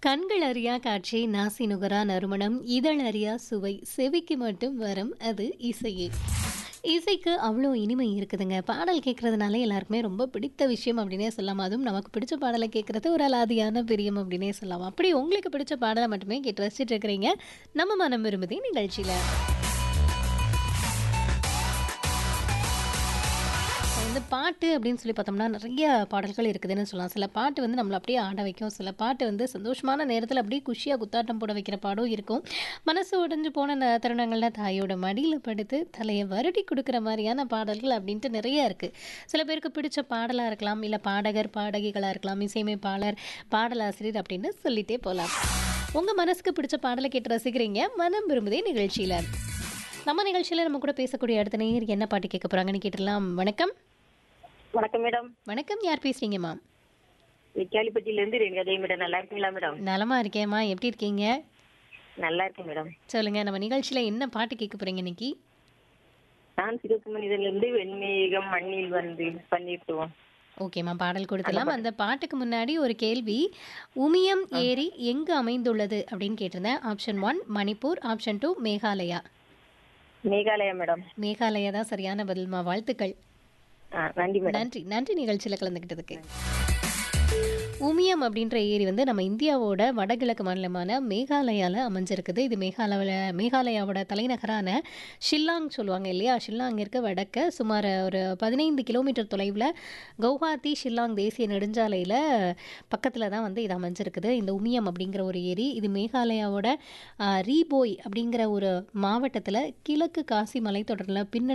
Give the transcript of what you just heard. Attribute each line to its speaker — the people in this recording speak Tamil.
Speaker 1: கண்கள் அறியா காட்சி நாசி நுகரா நறுமணம் இதழ் அறியா சுவை செவிக்கு மட்டும் வரும் அது இசையே இசைக்கு அவ்வளோ இனிமை இருக்குதுங்க பாடல் கேட்கறதுனால எல்லாருக்குமே ரொம்ப பிடித்த விஷயம் அப்படின்னே சொல்லலாம் அதுவும் நமக்கு பிடிச்ச பாடலை கேட்கறது ஒரு அலாதியான பிரியம் அப்படின்னே சொல்லலாம் அப்படி உங்களுக்கு பிடிச்ச பாடலை மட்டுமே கேட்டு ரசிச்சுட்டு இருக்கிறீங்க நம்ம மனம் விரும்புதே நிகழ்ச்சியில் இந்த பாட்டு அப்படின்னு சொல்லி பார்த்தோம்னா நிறைய பாடல்கள் இருக்குதுன்னு சொல்லலாம் சில பாட்டு வந்து நம்மளை அப்படியே ஆட வைக்கும் சில பாட்டு வந்து சந்தோஷமான நேரத்தில் அப்படியே குஷியாக குத்தாட்டம் போட வைக்கிற பாடும் இருக்கும் மனசு உடைஞ்சு போன ந- தருணங்கள்ல தாயோட மடியில் படுத்து தலையை வருடி கொடுக்குற மாதிரியான பாடல்கள் அப்படின்ட்டு நிறைய இருக்குது சில பேருக்கு பிடிச்ச பாடலாக இருக்கலாம் இல்லை பாடகர் பாடகிகளாக இருக்கலாம் இசையமைப்பாளர் பாடலாசிரியர் அப்படின்னு சொல்லிட்டே போகலாம் உங்கள் மனசுக்கு பிடிச்ச பாடலை கேட்டு ரசிக்கிறீங்க மனம் விரும்புதே நிகழ்ச்சியில் நம்ம நிகழ்ச்சியில் நம்ம கூட பேசக்கூடிய அடுத்த நேயர் என்ன பாட்டு கேட்க போகிறாங்கன்னு கேட்டுடலாம் வணக்கம்
Speaker 2: வணக்கம் மேடம்
Speaker 1: வணக்கம் யார் பேசுறீங்கம்மா
Speaker 2: வெக்காலிப்பட்டியில இருந்து ரேணுகா தேவி மேடம் நல்லா இருக்கீங்களா மேடம்
Speaker 1: நலமா இருக்கேம்மா எப்படி இருக்கீங்க
Speaker 2: நல்லா இருக்கேன் மேடம்
Speaker 1: சொல்லுங்க நம்ம நிகழ்ச்சியில என்ன பாட்டு கேட்க போறீங்க இன்னைக்கு
Speaker 2: நான் சிவப்பு மனிதன்ல இருந்து வெண்மேகம் மண்ணில் வந்து பண்ணிட்டுவோம்
Speaker 1: ஓகேம்மா பாடல் கொடுத்துலாம் அந்த பாட்டுக்கு முன்னாடி ஒரு கேள்வி உமியம் ஏரி எங்கு அமைந்துள்ளது அப்படின்னு கேட்டிருந்தேன் option one Manipur option two Meghalaya
Speaker 2: Meghalaya madam
Speaker 1: Meghalaya தான் சரியான பதில்மா வாழ்த்துக்கள்
Speaker 2: ஆ, நன்றி மேடம்
Speaker 1: நன்றி நன்றி நிகழ்ச்சியில் கலந்துக்கிட்டதுக்கு உமியம் அப்படின்ற ஏரி வந்து நம்ம இந்தியாவோட வடகிழக்கு மாநிலமான மேகாலயாவில் அமைஞ்சிருக்குது இது மேகாலயாவில் மேகாலயாவோட தலைநகரான ஷில்லாங் சொல்லுவாங்க இல்லையா ஷில்லாங் இருக்க வடக்க சுமார் ஒரு பதினைந்து கிலோமீட்டர் தொலைவில் கவுஹாத்தி ஷில்லாங் தேசிய நெடுஞ்சாலையில் பக்கத்தில் தான் வந்து இது அமைஞ்சிருக்குது இந்த உமியம் அப்படிங்கிற ஒரு ஏரி இது மேகாலயாவோட ஆ, ரீபோய் அப்படிங்கிற ஒரு மாவட்டத்தில் கிழக்கு காசி மலைத்தொடரில் பின்ன